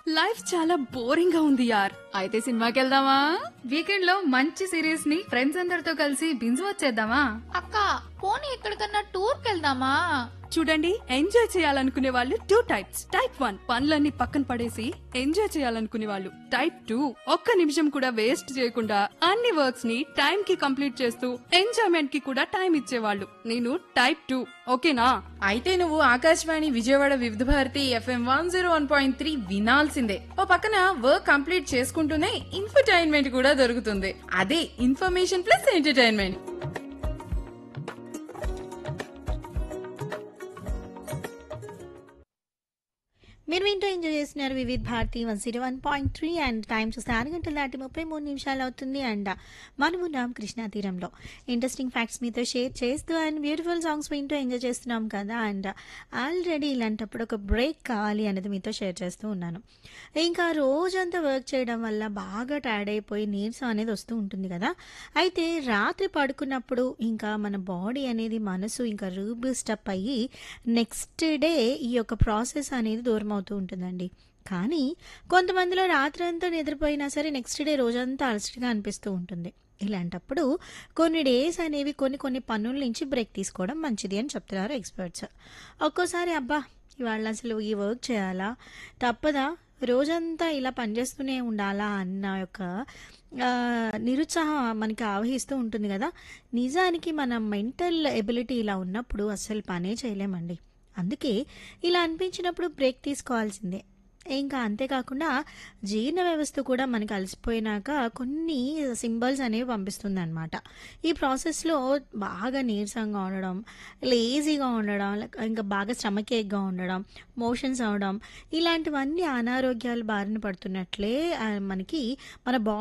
life చాలా boring గా ఉంది యార్ అయితే సినిమాకి వెళ్దామా వీకెండ్ లో మంచి సిరీస్ ని ఫ్రెండ్స్ అందరితో కలిసి బింజ్ వచ్చేద్దామా అక్క పోనీ ఎక్కడికన్నా టూర్కి వెళ్దామా చూడండి ఎంజాయ్ చేయాలనుకునే వాళ్ళు టూ టైప్స్ టైప్ వన్ పనులన్నీ పక్కన పడేసి ఎంజాయ్ చేయాలనుకునే వాళ్ళు టైప్ టూ ఒక్క నిమిషం కూడా వేస్ట్ చేయకుండా అన్ని వర్క్స్ ని టైం కి కంప్లీట్ చేస్తూ ఎంజాయ్మెంట్ కి కూడా టైం ఇచ్చేవాళ్ళు నేను టైప్ టూ ఓకేనా అయితే నువ్వు Akashvani Vijayawada Vividh Bharati FM one zero one point three వినాల్సిందే ఓ పక్కన వర్క్ కంప్లీట్ చేసుకుంటూనే ఇన్ఫర్టైన్మెంట్ కూడా దొరుకుతుంది అదే ఇన్ఫర్మేషన్ ప్లస్ ఎంటర్టైన్మెంట్ మీరు వింటూ ఎంజాయ్ చేస్తున్నారు Vividh Bharati one zero one point three and time చూస్తే ఆరు గంటల దాటి ముప్పై మూడు నిమిషాలు అవుతుంది అండ్ మనము నామ్ కృష్ణా తీరంలో ఇంట్రెస్టింగ్ ఫ్యాక్ట్స్ మీతో షేర్ చేస్తూ అండ్ బ్యూటిఫుల్ సాంగ్స్ వింటూ ఎంజాయ్ చేస్తున్నాం కదా అండ్ ఆల్రెడీ ఇలాంటప్పుడు ఒక బ్రేక్ కావాలి అనేది మీతో షేర్ చేస్తూ ఉన్నాను ఇంకా రోజంతా వర్క్ చేయడం వల్ల బాగా టైర్డ్ అయిపోయి నీరసం అనేది వస్తూ ఉంటుంది కదా అయితే రాత్రి పడుకున్నప్పుడు ఇంకా మన బాడీ అనేది మనసు ఇంకా రూబూస్ట్ అప్ అయ్యి నెక్స్ట్ డే ఈ యొక్క ప్రాసెస్ అనేది దూరం అవుతూ ఉంటుందండి కానీ కొంతమందిలో రాత్రి అంతా నిద్రపోయినా సరే నెక్స్ట్ డే రోజంతా అలసటగా అనిపిస్తూ ఉంటుంది ఇలాంటప్పుడు కొన్ని డేస్ అనేవి కొన్ని కొన్ని పనుల నుంచి బ్రేక్ తీసుకోవడం మంచిది అని చెప్తున్నారు ఎక్స్పర్ట్స్ ఒక్కోసారి అబ్బా ఇవాళ అసలు ఈ వర్క్ చేయాలా తప్పదా రోజంతా ఇలా పనిచేస్తూనే ఉండాలా అన్న యొక్క ఆ, నిరుత్సాహం మనకి ఆవహిస్తూ ఉంటుంది కదా నిజానికి మన మెంటల్ ఎబిలిటీ ఇలా ఉన్నప్పుడు అస్సలు పనే చేయలేమండి అందుకే ఇలా అనిపించినప్పుడు బ్రేక్ తీసుకోవాల్సిందే ఇంకా అంతేకాకుండా జీర్ణ వ్యవస్థ కూడా మనకి అలసిపోయినాక కొన్ని సింబల్స్ అనేవి పంపిస్తుంది అనమాట ఈ ప్రాసెస్లో బాగా నీరసంగా ఉండడం లేజీగా ఉండడం లేక ఇంకా బాగా స్టమక్ ఏక్గా ఉండడం మోషన్స్ అవడం ఇలాంటివన్నీ అనారోగ్యాలు బారిన పడుతున్నట్లే ఆ, మనకి మన బాడీ